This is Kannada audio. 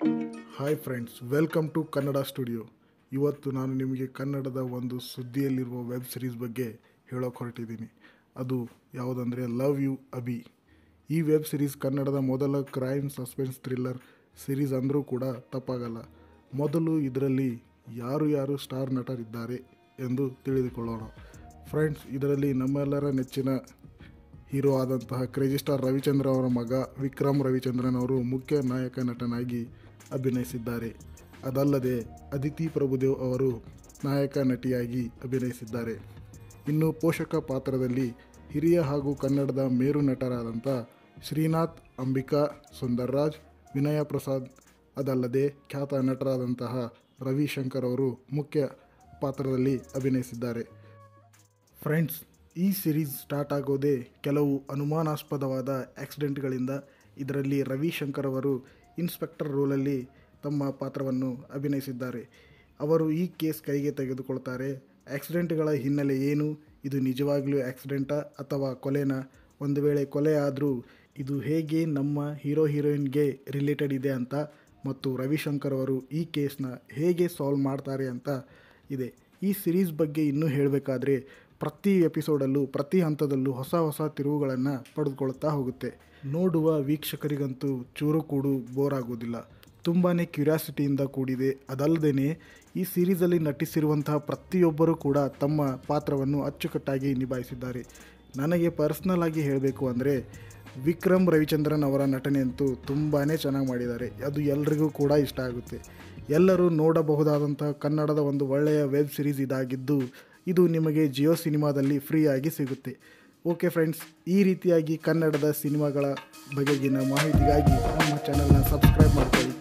hi friends welcome to Kannada studio ಇವತ್ತು ನಾನು ನಿಮಗೆ ಕನ್ನಡದ ಒಂದು ಸುದ್ದಿಯಲ್ಲಿರುವ ವೆಬ್ ಸಿರೀಸ್ ಬಗ್ಗೆ ಹೇಳೋಕೆ ಹೊರಟಿದ್ದೀನಿ ಅದು ಯಾವುದಂದರೆ ಲವ್ ಯು ಅಬಿ ಈ ವೆಬ್ ಸಿರೀಸ್ ಕನ್ನಡದ ಮೊದಲ ಕ್ರೈಮ್ ಸಸ್ಪೆನ್ಸ್ ಥ್ರಿಲ್ಲರ್ ಸಿರೀಸ್ ಅಂದರೂ ಕೂಡ ತಪ್ಪಾಗಲ್ಲ ಮೊದಲು ಇದರಲ್ಲಿ ಯಾರು ಯಾರು ಸ್ಟಾರ್ ನಟರಿದ್ದಾರೆ ಎಂದು ತಿಳಿದುಕೊಳ್ಳೋಣ ಫ್ರೆಂಡ್ಸ್ ಇದರಲ್ಲಿ ನಮ್ಮೆಲ್ಲರ ನೆಚ್ಚಿನ ಹೀರೋ ಆದಂತಹ ಕ್ರೇಜಿ ಸ್ಟಾರ್ ರವಿಚಂದ್ರ ಅವರ ಮಗ ವಿಕ್ರಮ್ ರವಿಚಂದ್ರನ್ ಅವರು ಮುಖ್ಯ ನಾಯಕ ನಟನಾಗಿ ಅಭಿನಯಿಸಿದ್ದಾರೆ ಅದಲ್ಲದೆ ಅದಿತಿ ಪ್ರಭುದೇವ್ ಅವರು ನಾಯಕ ನಟಿಯಾಗಿ ಅಭಿನಯಿಸಿದ್ದಾರೆ ಇನ್ನು ಪೋಷಕ ಪಾತ್ರದಲ್ಲಿ ಹಿರಿಯ ಹಾಗೂ ಕನ್ನಡದ ಮೇರು ನಟರಾದಂಥ ಶ್ರೀನಾಥ್ ಅಂಬಿಕಾ ಸುಂದರ್ರಾಜ್ ವಿನಯ ಪ್ರಸಾದ್ ಅದಲ್ಲದೆ ಖ್ಯಾತ ನಟರಾದಂತಹ ರವಿಶಂಕರ್ ಅವರು ಮುಖ್ಯ ಪಾತ್ರದಲ್ಲಿ ಅಭಿನಯಿಸಿದ್ದಾರೆ ಫ್ರೆಂಡ್ಸ್ ಈ ಸಿರೀಸ್ ಸ್ಟಾರ್ಟ್ ಆಗೋದೇ ಕೆಲವು ಅನುಮಾನಾಸ್ಪದವಾದ ಆಕ್ಸಿಡೆಂಟ್ಗಳಿಂದ ಇದರಲ್ಲಿ ರವಿಶಂಕರ್ ಅವರು ಇನ್ಸ್ಪೆಕ್ಟರ್ ರೋಲಲ್ಲಿ ತಮ್ಮ ಪಾತ್ರವನ್ನು ಅಭಿನಯಿಸಿದ್ದಾರೆ ಅವರು ಈ ಕೇಸ್ ಕೈಗೆ ತೆಗೆದುಕೊಳ್ತಾರೆ ಆಕ್ಸಿಡೆಂಟ್ಗಳ ಹಿನ್ನೆಲೆ ಏನು ಇದು ನಿಜವಾಗ್ಲೂ ಆಕ್ಸಿಡೆಂಟಾ ಅಥವಾ ಕೊಲೆನಾ ಒಂದು ವೇಳೆ ಕೊಲೆ ಆದರೂ ಇದು ಹೇಗೆ ನಮ್ಮ ಹೀರೋ ಹೀರೋಯಿನ್ಗೆ ರಿಲೇಟೆಡ್ ಇದೆ ಅಂತ ಮತ್ತು ರವಿಶಂಕರ್ ಅವರು ಈ ಕೇಸ್ನ ಹೇಗೆ ಸಾಲ್ವ್ ಮಾಡ್ತಾರೆ ಅಂತ ಇದೆ ಈ ಸಿರೀಸ್ ಬಗ್ಗೆ ಇನ್ನೂ ಹೇಳಬೇಕಾದ್ರೆ ಪ್ರತಿ ಎಪಿಸೋಡಲ್ಲೂ ಪ್ರತಿ ಹಂತದಲ್ಲೂ ಹೊಸ ಹೊಸ ತಿರುವುಗಳನ್ನು ಪಡೆದುಕೊಳ್ತಾ ಹೋಗುತ್ತೆ ನೋಡುವ ವೀಕ್ಷಕರಿಗಂತೂ ಚೂರು ಕೂಡು ಬೋರ್ ಆಗೋದಿಲ್ಲ ತುಂಬಾ ಕ್ಯೂರಿಯಾಸಿಟಿಯಿಂದ ಕೂಡಿದೆ ಅದಲ್ಲದೆ ಈ ಸಿರೀಸಲ್ಲಿ ನಟಿಸಿರುವಂತಹ ಪ್ರತಿಯೊಬ್ಬರೂ ಕೂಡ ತಮ್ಮ ಪಾತ್ರವನ್ನು ಅಚ್ಚುಕಟ್ಟಾಗಿ ನಿಭಾಯಿಸಿದ್ದಾರೆ ನನಗೆ ಪರ್ಸ್ನಲ್ ಆಗಿ ಹೇಳಬೇಕು ಅಂದರೆ ವಿಕ್ರಮ್ ರವಿಚಂದ್ರನ್ ಅವರ ನಟನೆ ಅಂತೂ ತುಂಬಾ ಚೆನ್ನಾಗಿ ಮಾಡಿದ್ದಾರೆ ಅದು ಎಲ್ರಿಗೂ ಕೂಡ ಇಷ್ಟ ಆಗುತ್ತೆ ಎಲ್ಲರೂ ನೋಡಬಹುದಾದಂತಹ ಕನ್ನಡದ ಒಂದು ಒಳ್ಳೆಯ ವೆಬ್ ಸಿರೀಸ್ ಇದಾಗಿದ್ದು ಇದು ನಿಮಗೆ ಜಿಯೋ ಸಿನಿಮಾದಲ್ಲಿ ಫ್ರೀಯಾಗಿ ಸಿಗುತ್ತೆ ಓಕೆ ಫ್ರೆಂಡ್ಸ್ ಈ ರೀತಿಯಾಗಿ ಕನ್ನಡದ ಸಿನಿಮಾಗಳ ಬಗೆಗಿನ ಮಾಹಿತಿಗಾಗಿ ನಮ್ಮ ಚಾನಲ್ನ ಸಬ್ಸ್ಕ್ರೈಬ್ ಮಾಡ್ಕೊಳ್ಳಿ